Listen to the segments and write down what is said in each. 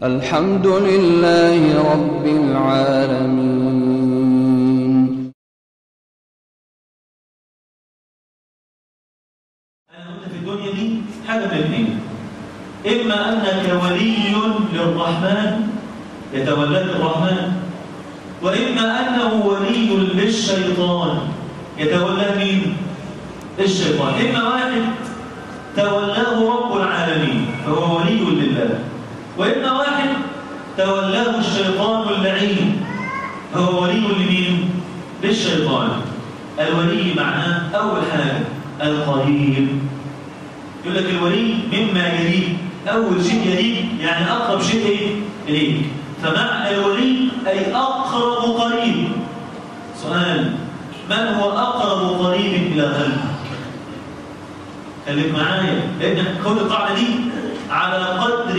الحمد لله رب العالمين أنا قلت في الدنيا دي حاجة من الاثنين إما أنك ولي للرحمن يتولاك الرحمن وإما أنه ولي للشيطان يتولاه مين؟ الشيطان إما واحد تولاه رب العالمين فهو ولي لله وإما واحد تولاه الشيطان اللعين فهو ولي لمين؟ للشيطان الولي معناه أول حاجة القريب يقول لك الولي مما يليك أول شيء يليك يعني أقرب شيء إيه؟ إليك فمعنى الولي أي أقرب قريب سؤال من هو أقرب قريب إلى قلبك خليك معايا لأن خد القاعدة دي على قدر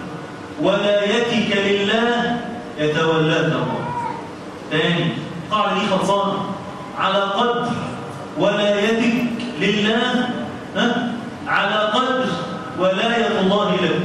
ولايتك لله يتولاك الله تاني القاعدة دي خلصانة على قدر ولايتك لله ها؟ على قدر ولاية الله لك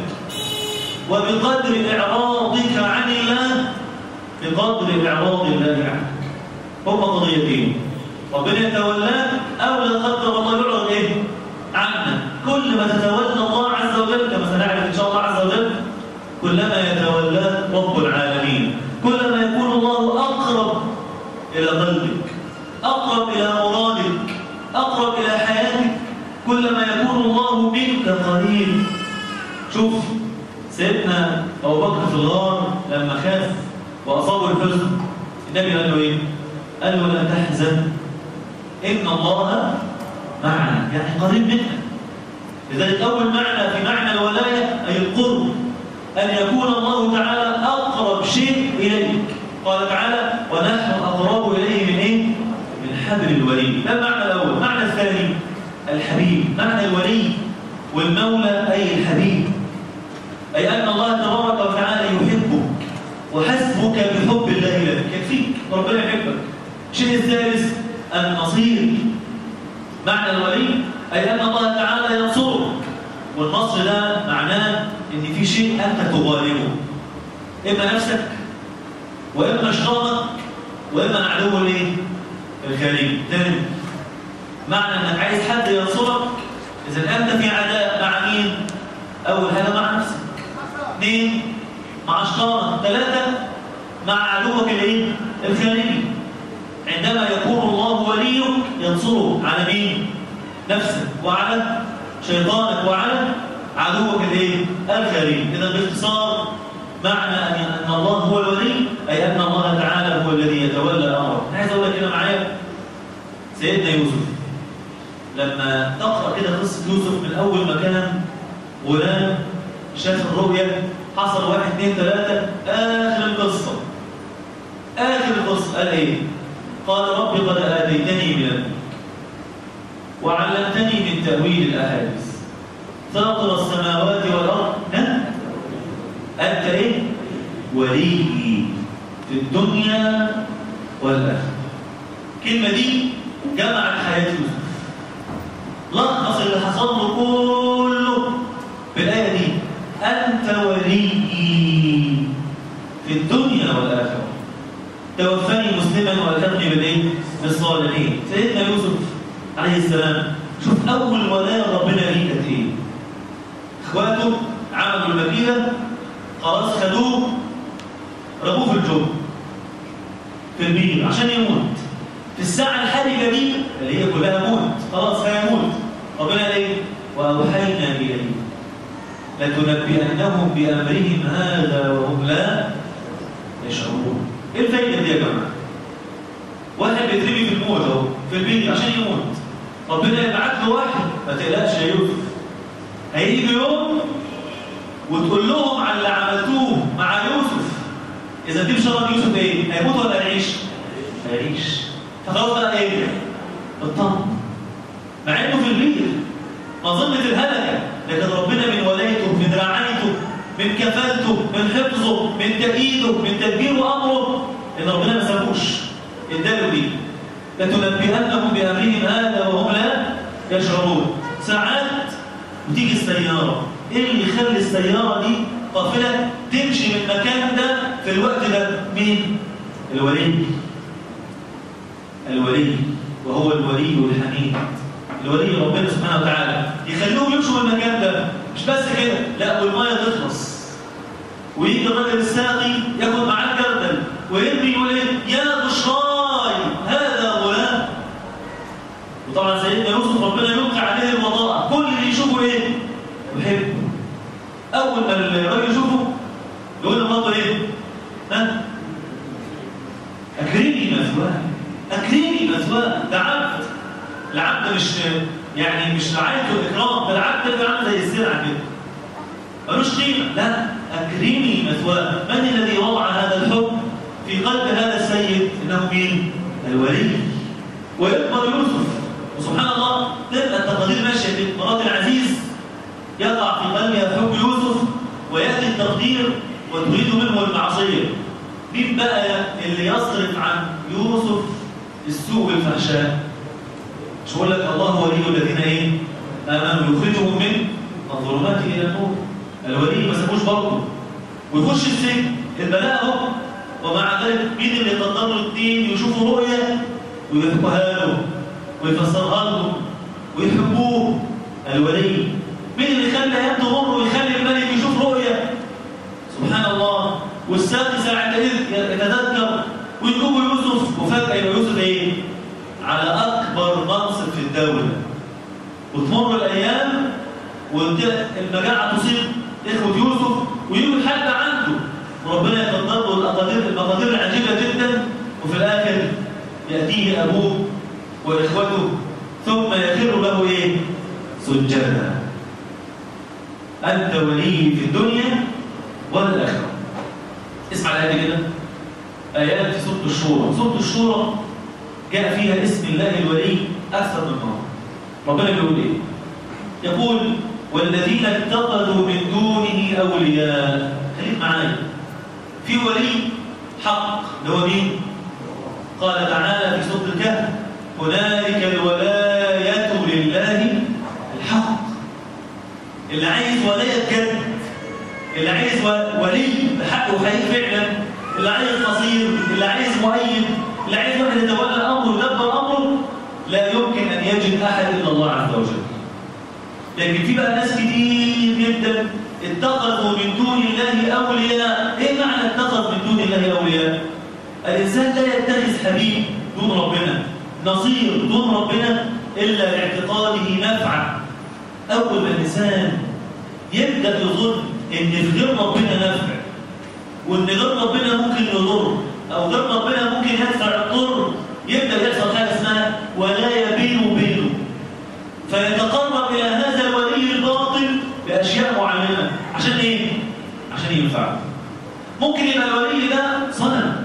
وبقدر إعراضك عن الله بقدر إعراض الله عنك هما قضيتين ربنا يتولاك أو لا قدر الله يعرض إيه؟ عنك كل ما تتولى الله عز وجل كما سنعرف إن شاء الله عز وجل كلما يتولاك رب العالمين كلما يكون الله أقرب إلى قلبك أقرب إلى مرادك أقرب إلى حياتك كلما يكون الله منك قريب شوف سيدنا أبو بكر في الغار لما خاف وأصابه الحزن النبي قال له إيه؟ قال له لا تحزن إن الله معنا يعني قريب منك لذلك أول معنى في معنى الولاية أي القرب أن يكون الله تعالى أقرب شيء إليك قال تعالى ونحن أقرب إليه من إيه؟ من حبل الولي ده المعنى الأول المعنى الثاني الحبيب معنى الولي والمولى أي الحبيب أي أن الله تبارك وتعالى يحبك وحسبك بحب الله لك يكفيك ربنا يحبك الشيء الثالث النصير معنى الولي أي أن الله تعالى ينصرك والنصر ده معناه إن في شيء أنت تغالبه إما نفسك وإما شيطانك وإما عدو الايه؟ الخارجي ثاني معنى انك عايز حد ينصرك اذا انت في عداء مع مين اول حاجه مع نفسك اثنين مع شيطانك ثلاثه مع عدوك الايه الخارجي عندما يكون الله وليك ينصرك على مين نفسك وعلى شيطانك وعلى عدوك الايه الخارجي اذا باختصار معنى ان الله هو الولي اي ان الله تعالى هو الذي يتولى امرك عايز اقول لك كده معايا سيدنا يوسف لما تقرا كده قصه يوسف من اول ما كان غلام شاف الرؤيا حصل واحد اثنين ثلاثه اخر القصه اخر القصه قال ايه؟ قال رب قد اتيتني من الملك وعلمتني من تاويل الاحاديث فاطر السماوات والارض ها؟ انت ايه؟ ولي في الدنيا والاخره الكلمه دي جمعت حياه يوسف لخص اللي حصل له كله في الآية دي أنت ولي في الدنيا والآخرة توفني مسلما والحقني بالإيه؟ بالصالحين سيدنا يوسف عليه السلام شوف أول ولاية ربنا ليه كانت إيه؟ إخواته عملوا المكيدة خلاص خدوه رموه في الجو في البير عشان يموت في الساعة الحرجة دي اللي هي كلها موت خلاص هيموت ربنا قال ايه؟ وأوحينا إليه لتنبئنهم بأمرهم هذا وهم لا يشعرون ايه الفايدة دي يا جماعة؟ واحد بيترمي في الموت اهو في البيت عشان يموت ربنا يبعت له واحد ما تقلقش يا يوسف هيجي يوم وتقول لهم على اللي عملتوه مع يوسف اذا دي بشرط يوسف ايه؟ هيموت ولا هيعيش؟ هيعيش فخلاص بقى ايه؟ اطمن مع انه في البير مظنة الهلكة لكن ربنا من ولايته من رعايته من كفالته من حفظه من تأييده من تدبير أمره إن ربنا ما سابوش اداله دي لتنبئنهم بأمرهم هذا وهم لا يشعرون ساعات وتيجي السيارة ايه اللي يخلي السيارة دي قافلة تمشي من المكان ده في الوقت ده مين الولي الولي وهو الولي الحميد الولي ربنا سبحانه وتعالى يخلوهم يمشوا من المكان ده مش بس كده لا والميه تخلص ويجي الراجل الساقي ياخد معاه الجردل ويرمي يقول ايه يا بشراي هذا غلام وطبعا سيدنا يوسف ربنا يلقي عليه الوضاء كل اللي يشوفه ايه يحبه اول ما الراجل يشوفه يقول لمراته ايه ها اكرمي مثواه اكرمي مثواه ده عبد العبد مش يعني مش رعايته اكرام ده العبد ده عامل زي السلعه كده ملوش قيمه لا اكرمي مثواه من الذي وضع هذا الحب في قلب هذا السيد انه مين الولي ويكبر يوسف وسبحان الله تبقى التقادير ماشيه في مرات العزيز يقع في قلبها حب يوسف وياتي التقدير وتريد منه المعصيه مين بقى اللي يصرف عن يوسف السوء والفحشاء مش بقول لك الله ولي الذين ايه امنوا يخرجهم من الظلمات الى النور الولي ما سابوش برضه ويخش السجن البلاء اهو ومع ذلك مين اللي قدروا الدين يشوفوا رؤيه ويفقها له ويفسرها لهم ويحبوه الولي مين اللي خلى ايام تمر ويخلي الملك يشوف رؤيه سبحان الله والساقي ساعة يتذكر ويجوب يوسف وفجأة يبقى يوسف ايه؟ على أكبر منصب في الدولة وتمر الأيام والمجاعة تصيب إخوة يوسف ويجوا لحد عنده وربنا يقدر له الأقادير المقادير العجيبة جدا وفي الآخر يأتيه أبوه وإخوته ثم يخر له إيه؟ سجدا أنت ولي في الدنيا والآخرة اسمع الآية كده آيات في سورة الشورى سورة الشورى جاء فيها اسم الله الولي أكثر من مرة ربنا بيقول إيه؟ يقول والذين اتخذوا من دونه أولياء خليك معايا في ولي حق اللي هو مين؟ قال تعالى في سورة الكهف هنالك الولاية لله الحق اللي عايز ولاية بجد اللي عايز ولي بحق وحقيقي فعلا اللي عايز نصير اللي عايز مؤيد اللي عايز واحد يتولى امره ويدبر امره لا يمكن ان يجد احد الا الله عز وجل لكن في بقى ناس كتير جدا اتخذوا من دون الله اولياء ايه معنى اتخذ من دون الله اولياء الانسان لا يتخذ حبيب دون ربنا نصير دون ربنا الا لاعتقاده نفعا اول ما الانسان يبدا يظن ان في غير ربنا نفع وان غير ربنا ممكن يضر او غير ربنا ممكن يدفع الضر يبدا يحصل حاجه اسمها ولايه بينه وبينه فيتقرب الى هذا الولي الباطل باشياء معينه عشان ايه عشان ينفعه ممكن يبقى الولي ده صنم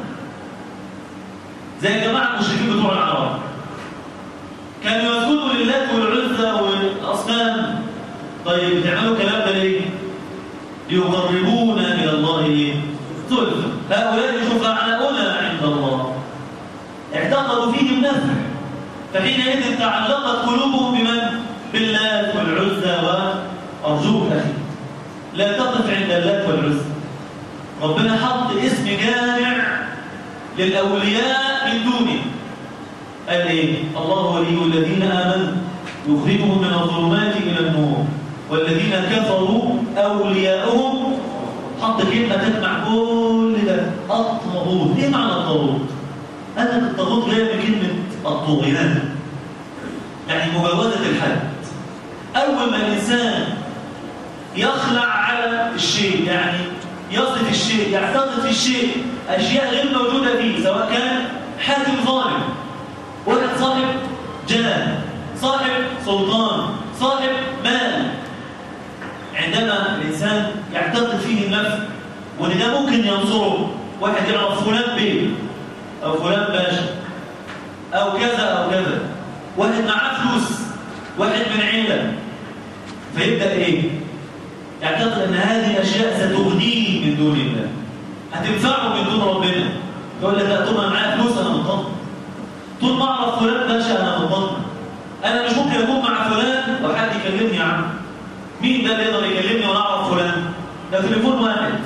زي الجماعه المشركين بتوع العرب كانوا يسجدوا لله والعزى والاصنام طيب بتعملوا الكلام ده ليه ليقربونا الى الله زلفى هؤلاء شفعاؤنا عند الله اعتقدوا فيهم نفع فحينئذ تعلقت قلوبهم بمن باللات والعزى وارجوك اخي لا تقف عند اللات والعزى ربنا حط اسم جامع للاولياء من دونه قال ايه الله ولي الذين امنوا يخرجهم من الظلمات الى النور والذين كفروا أولياؤهم حط كلمة تجمع كل ده الطاغوت إيه معنى الطاغوت؟ قال لك الطاغوت جاي من كلمة الطغيان يعني مجاوزة الحد أول ما الإنسان يخلع على الشيء يعني يصف الشيء يعتقد في الشيء أشياء غير موجودة فيه سواء كان حاكم ظالم واحد صاحب جاه صاحب سلطان صاحب مال عندما الإنسان يعتقد فيه النفع وإن ده ممكن ينصره واحد يعرف فلان بيه أو فلان باشا أو كذا أو كذا واحد معاه فلوس واحد من عيلة فيبدأ إيه؟ يعتقد أن هذه الأشياء ستغنيه من دون الله هتنفعه من دون ربنا يقول لك لا طول ما معايا فلوس أنا مطمن طول ما أعرف فلان باشا أنا مطمن أنا مش ممكن أكون مع فلان وحد يكلمني عنه مين ده اللي يقدر يكلمني وانا اعرف فلان ده تليفون واحد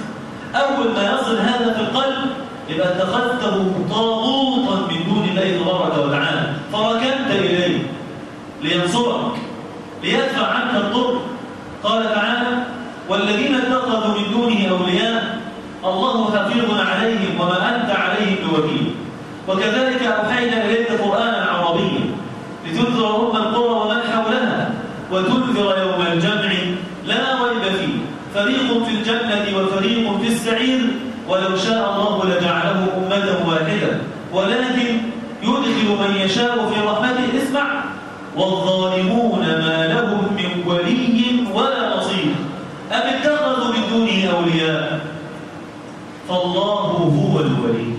أول ما يصل هذا في القلب يبقى اتخذته طاغوتا من دون الله تبارك وتعالى فركنت إليه لينصرك ليدفع عنك الضر قال تعالى والذين اتخذوا من دونه أولياء الله حفيظ عليهم وما أنت عليهم بوكيل وكذلك أوحينا إليك قرآنا عربيا لتنذر أم القرى ومن حولها وتنذر يوم الجمع لا ريب فيه فريق في الجنة وفريق في السعير ولو شاء الله لجعله أمة واحدة ولكن يدخل من يشاء في رحمته اسمع والظالمون ما لهم من ولي ولا نصير أم اتخذوا من دونه أولياء فالله هو الولي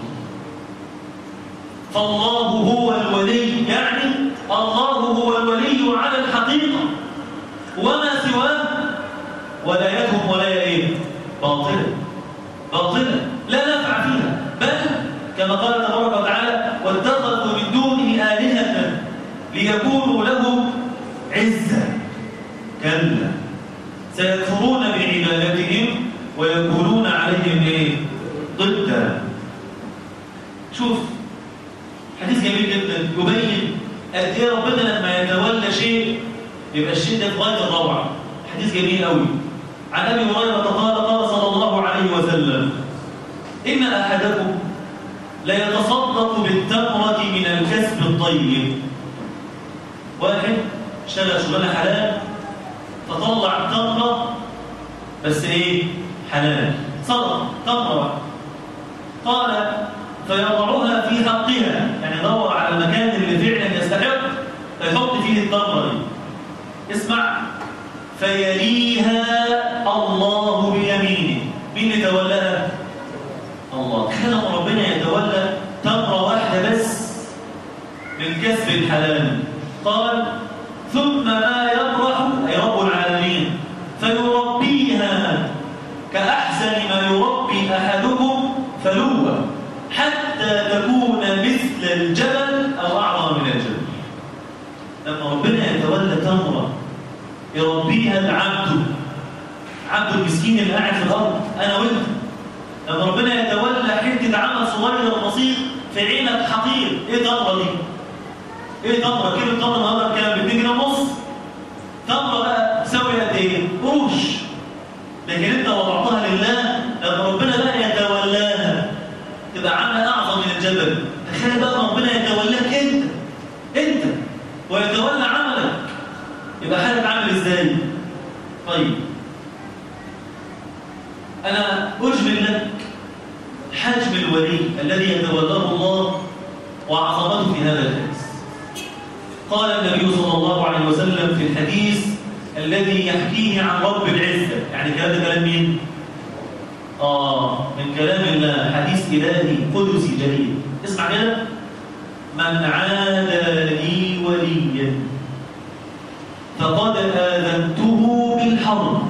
فالله هو الولي يعني الله هو الولي على الحقيقة وما سواه ولايتهم ولاية ايه؟ باطلة باطلة لا نفع فيها بل كما قال تبارك وتعالى واتخذوا من دونه آلهة ليكونوا لهم عزة كلا سيكفرون بعبادتهم ويكونون عليهم ايه؟ ضدا شوف حديث جميل جدا يبين قد ايه ربنا لما يتولى شيء يبقى الشيء ده في غايه الروعه حديث جميل قوي عن ابي هريره قال قال صلى الله عليه وسلم ان احدكم لا يتصدق بالتمره من الكسب الطيب واحد اشتغل شغلانه حلال فطلع تمره بس ايه حلال صدق تمره واحده قال فيضعها في حقها يعني يدور على المكان اللي فعلا يستحق فيحط فيه التمره دي اسمع فيليها الله بيمينه مين اللي تولاها الله كلام ربنا يتولى تمره واحده بس من كسب الحلال قال ثم ما يطرح اي رب العالمين فيربيها كاحسن ما يربي احدكم فلوه حتى تكون مثل الجبل أو أعظم من الجبل لما ربنا يتولى تمرة يربيها العبد عبد المسكين اللي قاعد في الأرض أنا وأنت لما ربنا يتولى حتة عمل صغير بسيط في عينك حقير إيه تمرة دي؟ إيه تمرة؟ كيلو التمرة النهارده بكام؟ ب 2 جنيه ونص تمرة بقى تساوي قد إيه؟ قروش لكن أنت وضعتها لله لما ربنا بقى يتولاها تبقى عامله اعظم من الجبل تخيل بقى ربنا يتولاك انت انت ويتولى عملك يبقى حالك عامل ازاي طيب انا اجمل لك حجم الولي الذي يتولاه الله وعظمته في هذا الحديث قال النبي صلى الله عليه وسلم في الحديث الذي يحكيه عن رب العزه يعني كلام ده كلام مين آه من كلام الله حديث إلهي قدسي جليل اسمع كده من عاد لي وليا فقد آذنته بالحرب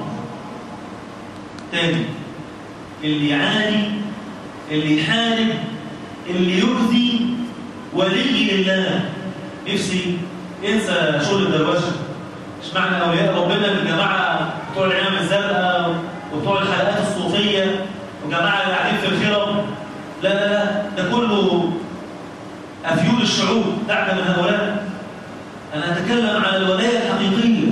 تاني اللي يعادي اللي يحارب اللي يؤذي ولي لله نفسي انسى شغل الدروشه مش معنى اولياء ربنا الجماعه بتوع العمام الزرقاء وبتوع الحلقات الصوفيه وجماعه اللي قاعدين في الخرم لا لا لا ده كله افيول الشعوب دعك من هؤلاء انا اتكلم عن الولايه الحقيقيه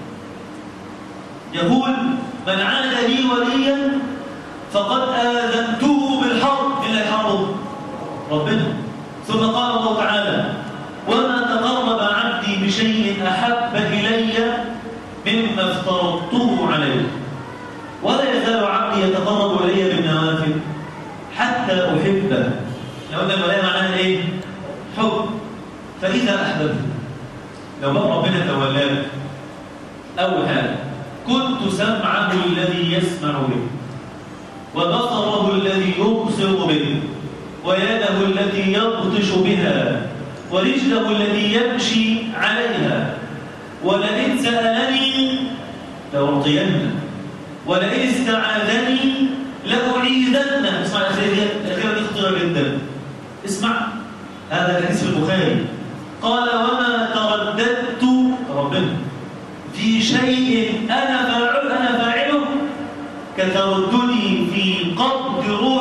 يقول من عاد لي وليا فقد اذنته بالحرب مين اللي هيحاربه ربنا ثم قال الله تعالى وما تقرب عبدي بشيء احب الي مما افترضته عليه ولا يزال عبدي يتقرب الي بالنوافل حتى احبه لو قلنا الولايه معناها ايه حب فاذا احببته لو بقى ربنا تولاك اول حاجه كنت سمعه الذي يسمع به وبصره الذي يبصر به ويده التي يبطش بها ورجله التي يمشي عليها ولئن سألني لأعطينه ولئن استعاذني لأعيذنه اسمع الأخيرة دي خطيرة جدا اسمع هذا الحديث في البخاري قال وما ترددت ربنا في شيء أنا فاعل أنا فاعله كترددي في قبض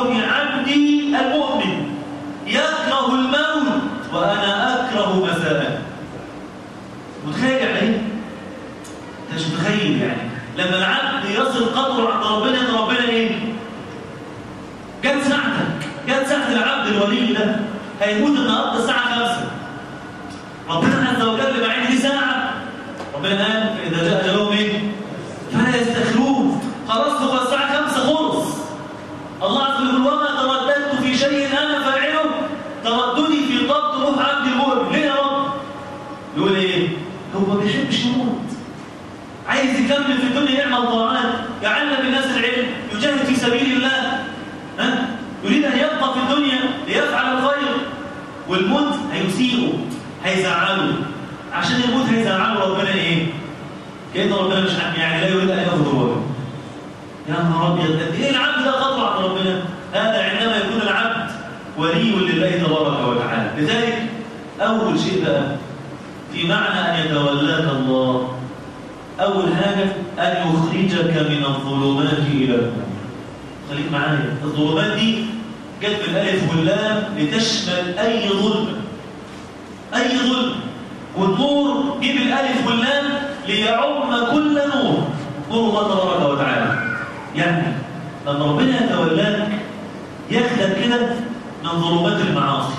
روح عبدي المؤمن يكره الموت وأنا أكره مساءه متخيل يعني ايه؟ انت مش متخيل يعني لما العبد يصل قدره عند ربنا ان ربنا ايه؟ جت ساعتك جت ساعة العبد الولي ده هيموت النهارده الساعة 5 ربنا عز وجل مع ان دي ساعة ربنا قال فإذا جاء أجلهم ايه؟ فلا يستخلون خلاص هو الساعة 5 خلص الله عز وجل وما ترددت في شيء أنا فاعله ترددي في قبض روح عبد المؤمن ليه يا رب؟ يقول ايه؟ هو ما بيحبش يموت عايز يكمل في الدنيا يعمل طاعات يعلم الناس العلم يجاهد في سبيل الله ها؟ يريد أن يبقى في الدنيا ليفعل الخير والموت هيسيئه هيزعله عشان الموت هيزعله ربنا ايه؟ كأن ربنا مش عم يعني لا يريد أن ياخذ روحه يا نهار ابيض قد ايه العبد ده خطوه عند ربنا هذا عندما يكون العبد ولي لله تبارك وتعالى لذلك اول شيء بقى في معنى ان يتولاك الله اول حاجه ان يخرجك من الظلمات الى النور خليك معايا الظلمات دي جت بالالف واللام لتشمل اي ظلم اي ظلم والنور جه بالالف واللام ليعم كل نور نور الله تبارك وتعالى يعني لما ربنا يتولاك ياخدك كده من ظلمات المعاصي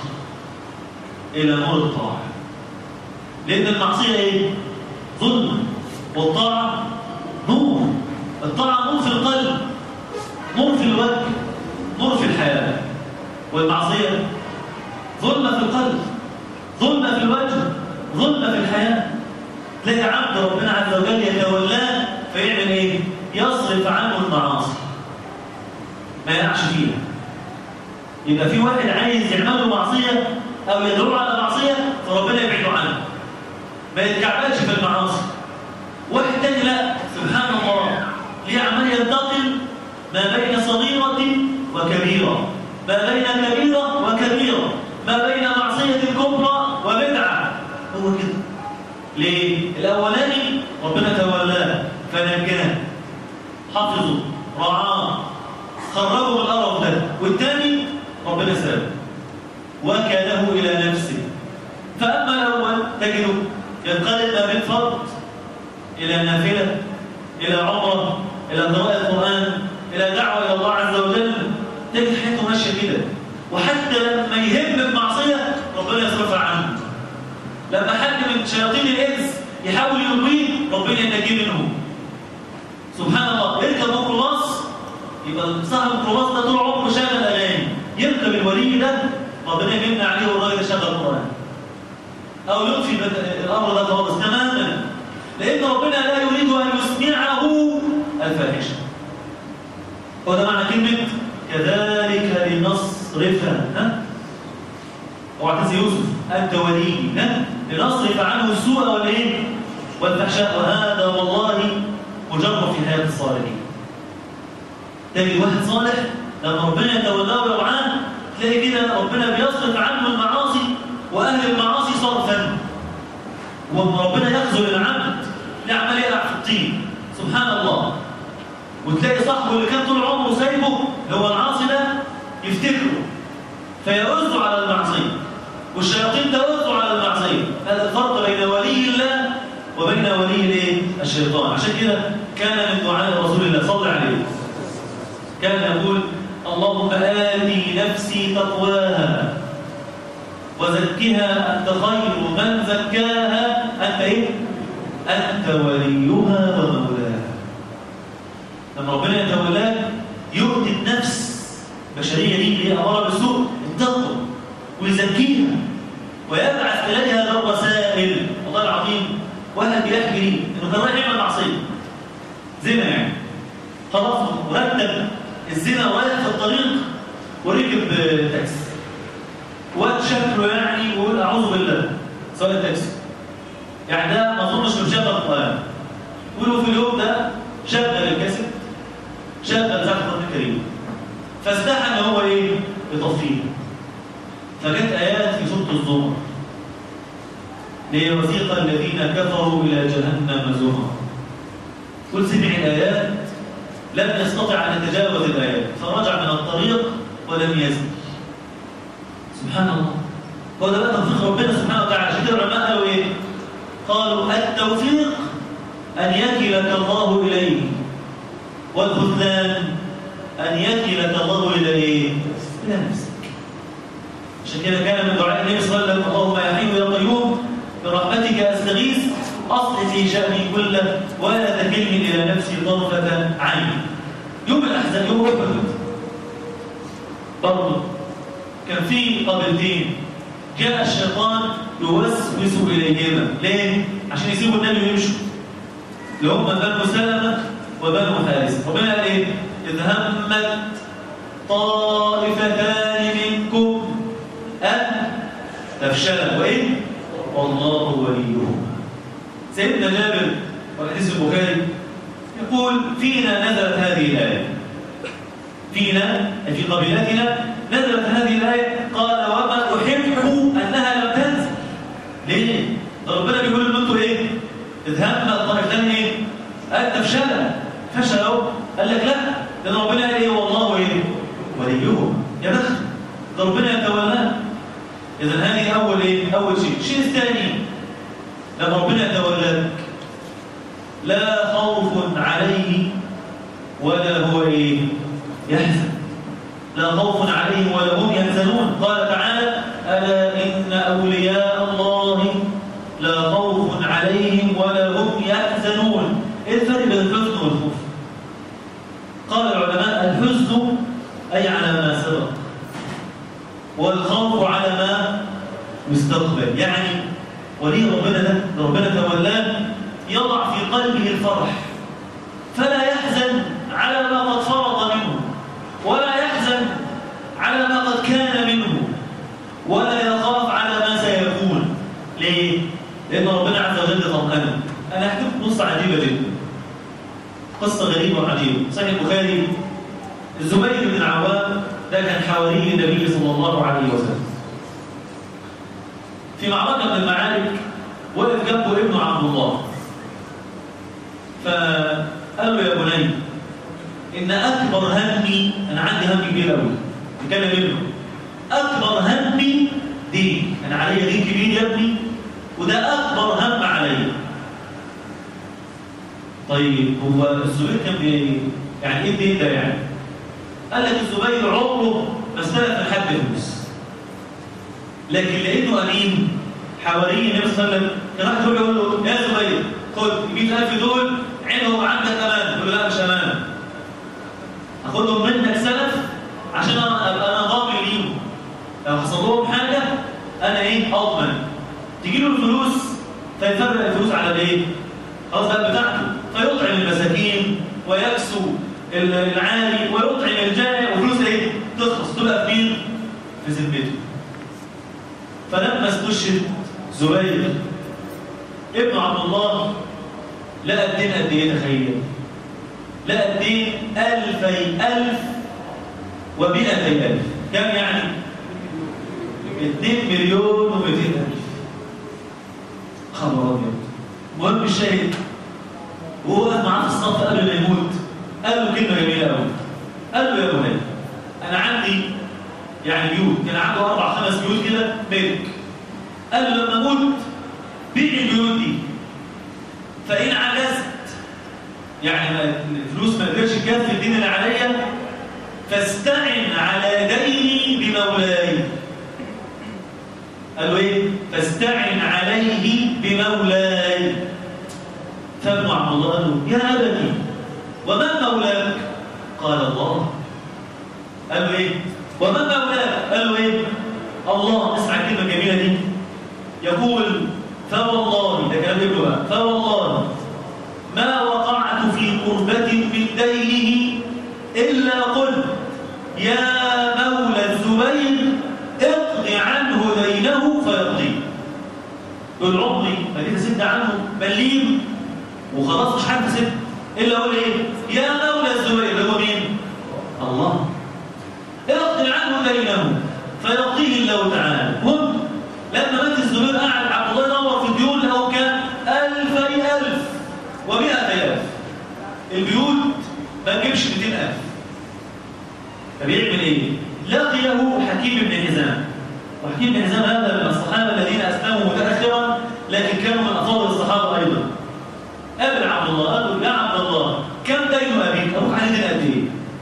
الى نور الطاعه لان المعصيه ايه ظلم والطاعه نور الطاعه نور في القلب نور في الوجه نور في الحياه والمعصيه ظلمه في القلب ظلمه في الوجه ظلمه في الحياه تلاقي عبد ربنا عز وجل يتولاه فيعمل ايه يصرف عنه المعاصي ما يقعش فيها يبقى في واحد عايز يعمل له معصيه او يدعو على معصيه فربنا يبعده عنه ما يتكعبلش في المعاصي واحد تاني لا سبحان الله ليه عمال ينتقل ما بين صغيرة وكبيرة ما بين كبيرة وكبيرة ما بين معصية كبرى وبدعة هو كده ليه؟ الأولاني ربنا تولاه فنجاه حفظه رعاه خرجه من القرف ده والثاني ربنا سابه وكاله الى نفسه فاما الاول تجده ينقلب ما بين فرض الى نافله الى عمره الى قراءه القران الى دعوه الى الله عز وجل تجد حياته ماشيه كده وحتى لما يهم بمعصيه ربنا يصرفها عنه لما حد من شياطين الانس يحاول يلويه ربنا ينجيه منه سبحان الله يركب ميكروباص يبقى صاحب الميكروباص ده طول عمره شغل اغاني يركب الولي ده ربنا يمنع عليه والراجل ده شغل قران او يطفي الامر ده خالص تماما لان ربنا لا يريد ان يسمعه الفاحشه هو ده معنى كلمه كذلك لنصرف ها اوعى تنسى يوسف انت ولي ها لنصرف عنه السوء والايه والفحشاء وهذا والله مجرد في حياة الصالحين تجد واحد صالح لما ربنا يتولاه ويرعاه تلاقي كده ربنا بيصرف عنه المعاصي واهل المعاصي صرفا وربنا يخذل العبد لعمل يقع في الطين سبحان الله وتلاقي صاحبه اللي كان طول عمره سايبه اللي هو العاصي ده يفتكره فيؤذ على المعصيه والشياطين تؤذ على المعصيه هذا الفرق بين ولي الله وبين ولي الايه الشيطان عشان كده كان من دعاء رسول الله صلى عليه كان يقول اللهم آتي نفسي تقواها وزكها أنت خير من زكاها أنت إيه؟ أنت وليها ومولاها لما ربنا يتولاك يؤتي النفس البشرية دي اللي هي أمارة بالسوء التقوى ويزكيها ويبعث إليها بالرسائل والله العظيم واحد بيحكي لي انه كان رايح يعمل معصيه زنا يعني خلاص رتب الزنا ورايح في الطريق وركب تاكسي واد شكله يعني ويقول اعوذ بالله سواق التاكسي يعني ده ما اظنش مشغل القران يقولوا في اليوم ده شغل الكاسيت شغل زكاه القران الكريم فاستحى ان هو ايه يطفيه فجت ايات في سوره الزمر ليوثيق الذين كفروا إلى جهنم زمرا قل سمع الآيات لم يستطع أن يتجاوز الآيات فرجع من الطريق ولم يزن سبحان الله هو ده بقى توفيق ربنا سبحانه وتعالى عشان كده العلماء قالوا ايه؟ قالوا التوفيق ان يكلك الله اليه والخذلان ان يكلك الله الى ايه؟ الى نفسك عشان كده كان من دعاء النبي صلى الله عليه وسلم اللهم يا حي يا قيوم برحمتك استغيث اصلح لي شاني كله ولا تكلني الى نفسي طرفه عين يوم الاحزان يوم احد برضه كان في قبيلتين جاء الشيطان يوسوس اليهما ليه؟ عشان يسيبوا النبي ويمشوا اللي هم بنو سلمه وبنو حارثه ربنا قال ايه؟ اذ همت طائفتان منكم ان تفشلا وايه؟ والله وليهما سيدنا جابر والحديث البخاري يقول فينا نزلت هذه الايه فينا أي في قبيلتنا نزلت هذه الآية قال وما أحب أنها لم تنزل ليه؟ ده ربنا بيقول إن أنتوا إيه؟ إذ هم الطائفتان إيه؟ أن تفشلا فشلوا قال لك لا لأن ربنا قال إيه والله إيه؟ وليهم يا بخت ده ربنا يتولاه إذا هذه أول إيه؟ أول شيء الشيء الثاني لما ربنا يتولاك لا خوف عليه ولا هو إيه؟ يحزن لا خوف عليهم ولا هم يحزنون قال تعالى ألا إن أولياء الله لا خوف عليهم ولا هم يحزنون إيه الفرق بين الحزن والخوف قال العلماء الحزن أي على ما سبق والخوف على ما مستقبل يعني ولي ربنا ده ربنا تولاه يضع في قلبه الفرح فلا يحزن على ما قد فرض منه ولا يحزن على ما قد كان منه ولا يخاف على ما سيكون ليه؟ لأن ربنا عز وجل طمأنه أنا أحكي لكم قصة عجيبة جدا قصة غريبة وعجيبة صحيح البخاري الزبير بن العوام ده كان حواري النبي صلى الله عليه وسلم في معركة من المعارك وقف جنبه ابنه عبد الله فقال له يا بني إن أكبر همي أنا عندي هم كبير أوي نتكلم ابنه أكبر همي دين أنا عليا دين كبير يا ابني وده أكبر هم عليا طيب هو الزبير كان بي... يعني إيه الدين ده يعني؟ قال لك الزبير عمره ما استلف من حد فلوس لكن لأنه أمين حواري النبي صلى الله عليه وسلم كان واحد يقول له يا زبير خد 100000 دول عينهم عندك أمان يقول له لا مش أمان اخدهم منك سلف عشان انا ابقى انا ضامن ليهم لو حصل لهم حاجه انا ايه اضمن تجي له الفلوس فيفرق الفلوس على الايه خلاص بقى بتاعته فيطعم المساكين ويكسو العالي ويطعم الجائع والفلوس ايه تخلص تبقى في مين في ذمته فلما استشهد زبير ابن عبد الله لقى الدين قد ايه تخيل لقى الدين ألفي ألف ومئتي ألف كم يعني؟ اتنين مليون ومئتين ألف خبر أبيض المهم الشاهد وهو واقف معاه في الصف قبل ما يموت قال له كلمة جميلة قوي قال له يا بني أنا عندي يعني بيوت كان عنده أربع خمس بيوت كده ملك قال له لما أموت بيع البيوت دي فإن عجزت يعني الفلوس ما قدرتش تكفي الدين اللي عليا فاستعن على ديني بمولاي قالوا ايه فاستعن عليه بمولاي فابن عبد الله قال له يا ابتي ومن مولاك قال الله قال له ايه ومن مولاك قال له ايه الله اسمع الكلمه الجميله دي يقول فوالله ده كلام ابنه بقى فوالله ما وقعت في قربة من دينه إلا قل يا مولى الزبير اقض عنه دينه فيقضي يقول عمري ما جيت اسد عنه مليم وخلاص مش عارف اسد الا اقول ايه يا مولى الزبير اللي هو مين الله اقض عنه دينه فيقضيه الله تعالى هم لما مات الزبير قعد عبد الله يدور في الديون له كان ألفي ألف ومئة ألف البيوت ما تجيبش 200000 فبيعمل ايه؟ لا حكيم بن حزام هذا من الصحابة الذين أسلموا متأخرا لكن كانوا من أفضل الصحابة أيضا قابل عبد الله قال له يا عبد الله كم دين أبيك؟ أبوك عليه دين قد إيه؟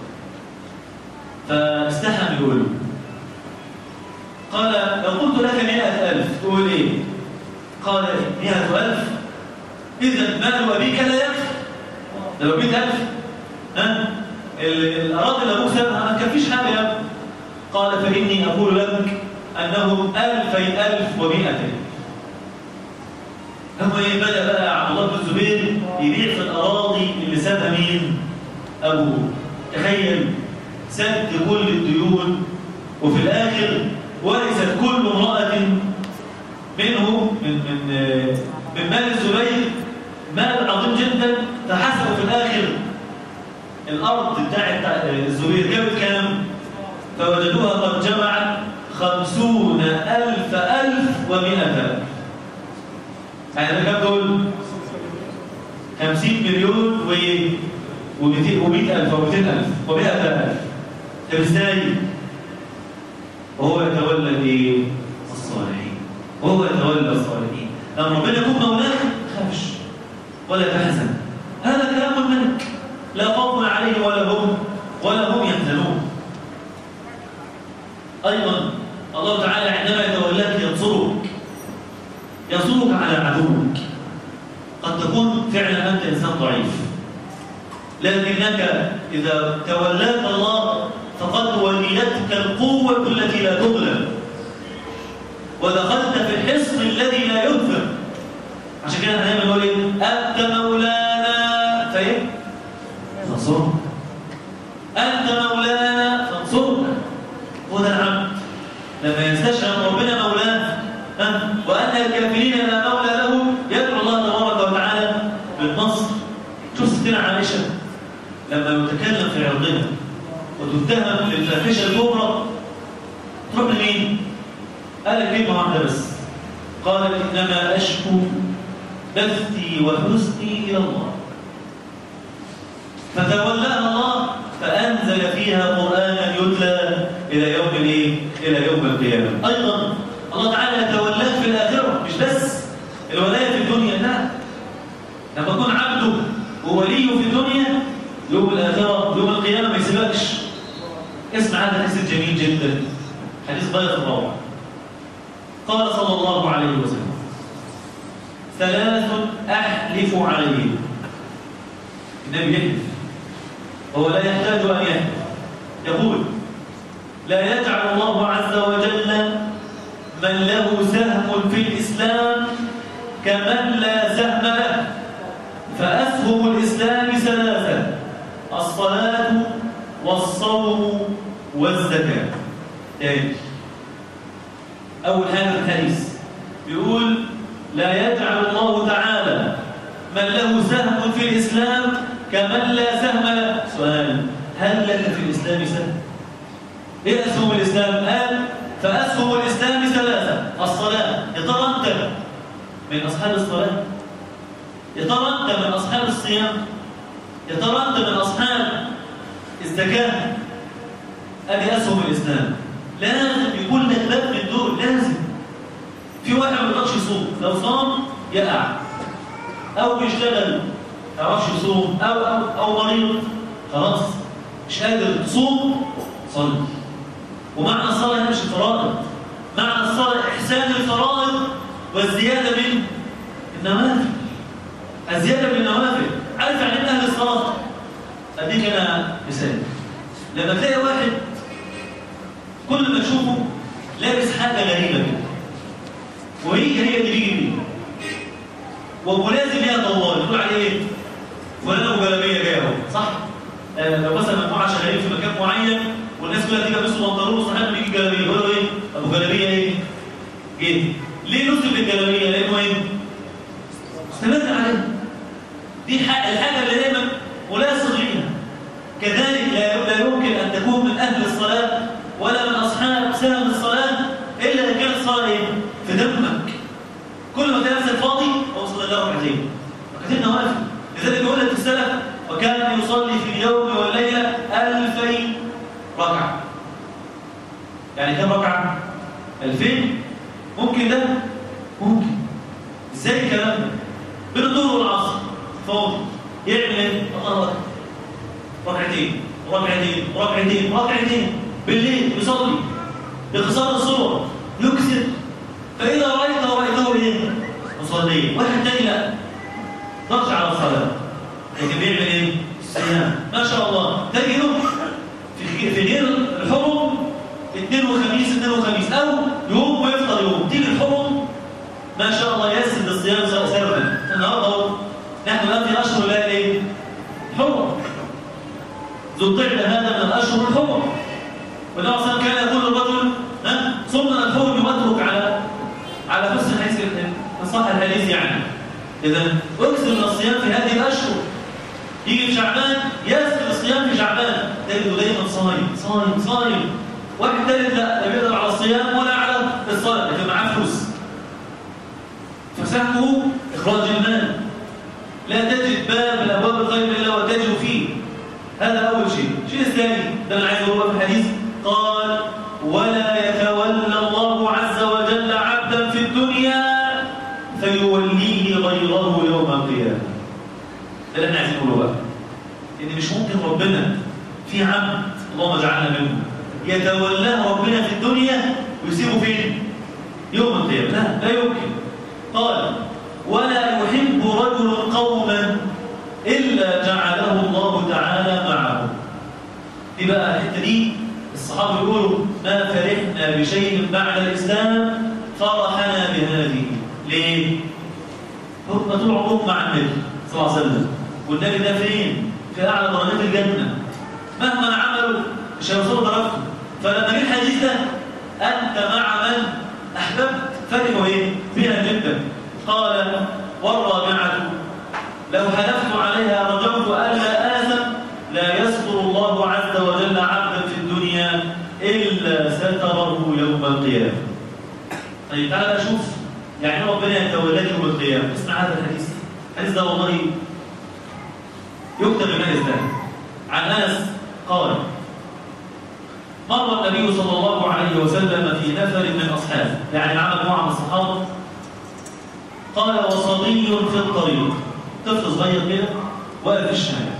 فاستحى يقول له قال لو قلت لك مئة ألف تقول إيه؟ قال مئة ألف إذا مال أبيك لا يكفي ده لو مئة ألف ها؟ الأراضي اللي أبوك سابها ما تكفيش حاجة يا ابني قال فإني أقول لك أنه ألفي ألف ومئتين هو إيه بدأ بقى عبد الله بن الزبير يبيع في الأراضي اللي سابها مين؟ أبوه تخيل سد كل الديون وفي الآخر ورثت كل امرأة منه من من من مال الزبير مال عظيم جدا فحسبوا في الآخر الأرض بتاعت الزبير جابت كام؟ فوجدوها قد جمعت خمسون ألف ألف ومئة ألف يعني كم دول؟ خمسين مليون و ومئة ألف ومئتين ألف ومئة ألف طب ازاي؟ وهو يتولى ايه؟ الصالحين وهو يتولى الصالحين لما ربنا يكون مولاك ما تخافش ولا تحزن هذا كلام الملك لا خوف عليه ولا هم ولا هم يحزنون ايضا الله تعالى عندما يتولاك ينصرك ينصرك على عدوك قد تكون فعلا انت انسان ضعيف لكنك اذا تولاك الله فقد وليتك القوة التي لا تغلب ودخلت في الحصن الذي لا يهزم عشان كده احنا دايما نقول ايه انت مولانا فايه فانصرنا انت مولانا فانصرنا هو ده العبد لما يستشعر ربنا مولاه ها وان الكافرين لا مولى له يدعو الله تبارك وتعالى بالنصر شوف ستنا عائشه لما يتكلم في عرضنا وتتهم بالفاحشه الكبرى تروح لمين؟ قال كلمه واحده بس قالت انما اشكو بثي وحزني الى الله فتولاها الله فانزل فيها قرانا يتلى الى يوم الايه؟ الى يوم القيامه ايضا الله تعالى يتولاك في الاخره مش بس الولايه في الدنيا لا لما تكون عبده ووليه في الدنيا يوم الاخره يوم القيامه ما يسيبكش اسمع هذا الحديث الجميل جدا حديث غايه الروعه قال صلى الله عليه وسلم ثلاث احلف عليهم النبي يحلف هو لا يحتاج ان يحلف يقول لا يجعل الله عز وجل من له سهم في الاسلام كمن لا سهم له فاسهم الاسلام ثلاثه الصلاه والصوم والزكاة تاني أول حاجة في الحديث بيقول لا يجعل الله تعالى من له سهم في الإسلام كمن لا سهم له سؤال هل لك في الإسلام سهم؟ إيه أسهم الإسلام؟ قال فأسهم الإسلام ثلاثة الصلاة يا ترى أنت من أصحاب الصلاة؟ يا ترى أنت من أصحاب الصيام؟ يا ترى أنت من أصحاب الزكاة أدي أسهم الإسلام لازم يكون لك باب من دول لازم في واحد ما يقدرش يصوم لو صام يقع أو بيشتغل ما يعرفش يصوم أو أو أو مريض خلاص مش قادر تصوم صلي ومعنى الصلاة مش الفرائض معنى الصلاة إحسان الفرائض والزيادة من النوافل الزيادة من النوافل عارف يعني إيه أهل الصلاة أديك أنا مثال لما تلاقي واحد كل ما تشوفه لابس حاجة غريبة كده وهي هي اللي بيجي بيها وملازم ليها طوال تقول عليه ايه؟ فلان ابو جلابيه جاي اهو صح؟ آه لو مثلا مجموعه شغالين في مكان معين والناس كلها تيجي لابسوا بنطلون وصاحبنا بيجي جلابيه يقولوا ايه؟ ابو جلابيه ايه؟ جه ليه نسلب الجلابيه؟ لانه ايه؟ استمر عليه دي الحاجه اللي دايما ملاصق ليها كذلك لا لا يمكن ان تكون من اهل الصلاه ولا من اصحاب سهم الصلاه الا اذا كانت الصلاه ايه؟ في دمك كل ما تلاقي نفسك فاضي هو صلى الله ركعتين ركعتين نوافل لذلك يقول لك السلف وكان يصلي في اليوم والليله ألفي ركعه يعني كم ركعه؟ 2000 ممكن ده ممكن ازاي الكلام ده بين الظهر والعصر فاضي يعمل ايه الله اكبر ركعتين ركعتين ركعتين ركعتين بالليل يصلي بقصار الصور يكسر فاذا رايته رايته ايه مصليا واحد تاني لا ضغط على الصلاه لكن بيعمل ايه الصيام ما شاء الله تجده في في غير الحرم اثنين وخميس اثنين وخميس او يوم ويفطر يوم تيجي الحرم ما شاء الله يسد الصيام سرا النهارده اهو نحن الان في اشهر لا ايه حرم ذو القعده هذا من الاشهر الحرم والنبي صلى الله عليه وسلم كان يقول للرجل ها صمنا الحرم واترك على على حسن الحديث ان صح الحديث يعني اذا اكثر من الصيام في هذه الاشهر يجي في شعبان يسر الصيام في شعبان تجده دايما صايم صايم صايم واحد ثالث لا لا بيقدر على الصيام ولا على الصلاه لكن معاه فلوس فسهمه اخراج المال لا تجد باب من ابواب الخير الا وتجد فيه هذا اول شيء الشيء الثاني ده انا عايز اقوله في الحديث قال ولا يتولى الله عز وجل عبدا في الدنيا فيوليه غيره يوم القيامه ده اللي احنا عايزين نقوله بقى ان مش ممكن ربنا في عبد اللهم اجعلنا منه يتولاه ربنا في الدنيا ويسيبه فين يوم القيامه لا لا يمكن قال ولا يحب رجل قوما الا جعله الله تعالى معه دي بقى الحته دي الصحابه يقولوا ما فرحنا بشيء بعد الاسلام فرحنا بهذه ليه هم طول عمرهم مع النبي صلى الله عليه وسلم والنبي ده فين في اعلى درجات الجنه مهما عملوا مش هيوصلوا درجته فلما جه الحديث ده انت مع من احببت فرحوا ايه بها جدا قال والرابعه لو حلفت عليها رجوت الا اثم لا يستر الله عز وجل عبدا في الدنيا الا ستره يوم القيامه طيب تعالى بقى شوف يعني ربنا يتولاك يوم القيامه اسمع هذا الحديث الحديث ده والله يكتب بماء الذهب عن انس قال مر النبي صلى الله عليه وسلم في نفر من اصحابه يعني مع مجموعه من الصحابه قال وصبي في الطريق طفل صغير كده واقف في الشارع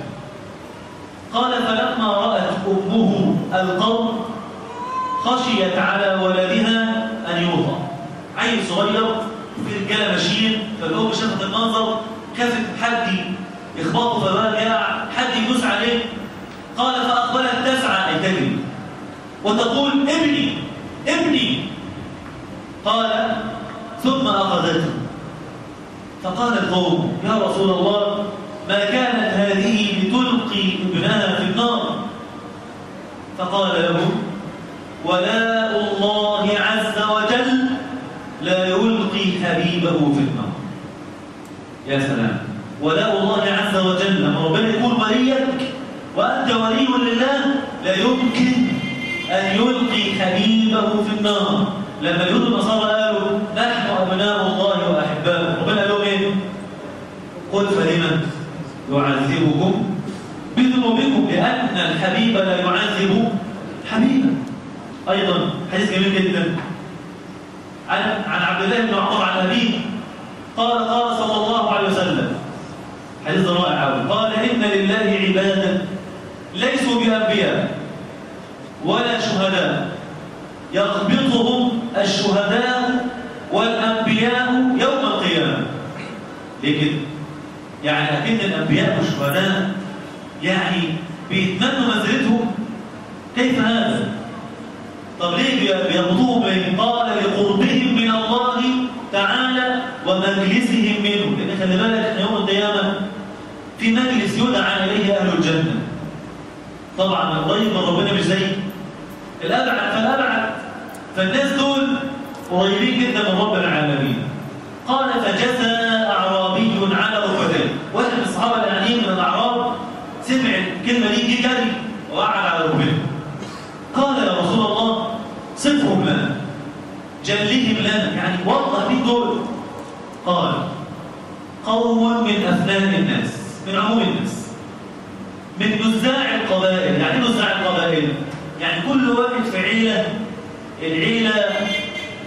قال فلما رأت أمه القوم خشيت على ولدها أن يوضع عيل صغير في رجاله ماشيين فالأم شافت المنظر خافت حد يخبطه فبقى حد يدوس عليه قال فأقبلت تسعى أي تجري وتقول ابني ابني قال ثم أخذته فقال القوم يا رسول الله ما كانت هذه لتلقي ابنها في النار فقال له ولاء الله عز وجل لا يلقي حبيبه في النار يا سلام ولاء الله عز وجل لما ربنا يكون وليك وأنت ولي لله لا يمكن أن يلقي حبيبه في النار لما اليهود النصارى قالوا نحن أبناء الله وأحباؤه ربنا قال لهم إيه؟ قل فلما يعذبكم بذنوبكم لأن الحبيب لا يعذب حبيبا أيضا حديث جميل جدا عن عن عبد الله بن عمر عن أبيه قال قال صلى الله عليه وسلم حديث رائع قوي قال إن لله عبادا ليسوا بأنبياء ولا شهداء يقبضهم الشهداء والأنبياء يوم القيامة لكن يعني أكيد الأنبياء والشهداء يعني بيتمنوا منزلتهم كيف هذا؟ طب ليه بيربطوهم بين قال لقربهم من الله تعالى ومجلسهم منه لأن خلي بالك احنا يوم القيامة في مجلس يدعى إليه أهل الجنة طبعا القريب من ربنا مش زي الأبعد فالأبعد فالناس دول قريبين جدا من رب العالمين قال فجثى أعرابي على ركبتيه واحد من الصحابة الأعلين من الأعراب سمع الكلمة دي جه جري وقعد على ركبته قال يا رسول الله صفهم لنا جلهم لنا يعني وضح مين دول قال قوم من أفنان الناس من عموم الناس من نزاع القبائل يعني نزاع القبائل يعني كل واحد في عيلة العيلة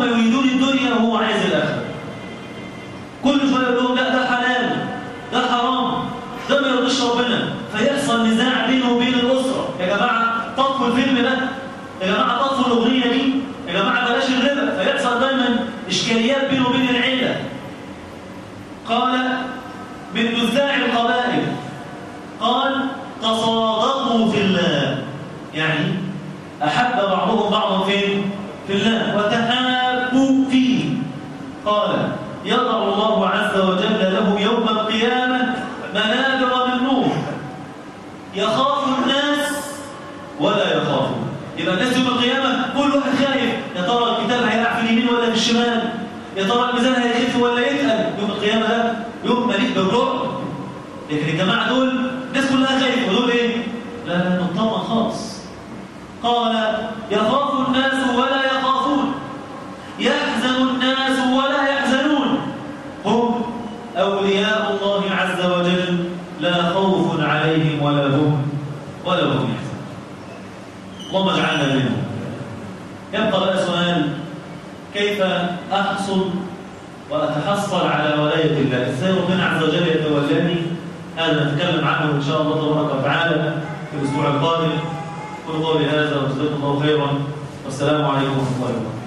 يريدون الدنيا وهو عايز الآخرة كل شوية يقول لهم لا ده حلال ده حرام ده ما يرضيش ربنا فيحصل نزاع بينه وبين الأسرة يا جماعة طفوا الفيلم ده يا جماعة طفوا الأغنية دي يا جماعة بلاش الربا فيحصل دايما إشكاليات بينه وبين العيلة قال من نزاع القبائل قال تصادقوا في الله يعني أحب بعضهم بعضا فين؟ في الله وتحابوا فيه قال يضع الله عز وجل له يوم القيامة منابر من نور يخاف الناس ولا يخافون يبقى الناس يوم القيامة كل واحد خايف يا ترى الكتاب هيقع في اليمين ولا في الشمال يا ترى الميزان هيخف ولا يتقل يوم القيامة ده يوم مليء بالرعب لكن الجماعة دول الناس كلها خايفة ودول ايه؟ لا لا مطمن خالص قال يخاف الناس ولا يخافون يحزن الناس ولا يحزنون هم أولياء الله عز وجل لا خوف عليهم ولا هم ولا هم يحزنون اللهم اجعلنا منهم يبقى بقى سؤال كيف أحصل وأتحصل على ولاية الله إزاي ربنا عز وجل يتولاني هذا نتكلم عنه إن شاء الله تبارك وتعالى في الأسبوع القادم قل قولي هذا وجزاكم الله خيرا والسلام عليكم ورحمة الله وبركاته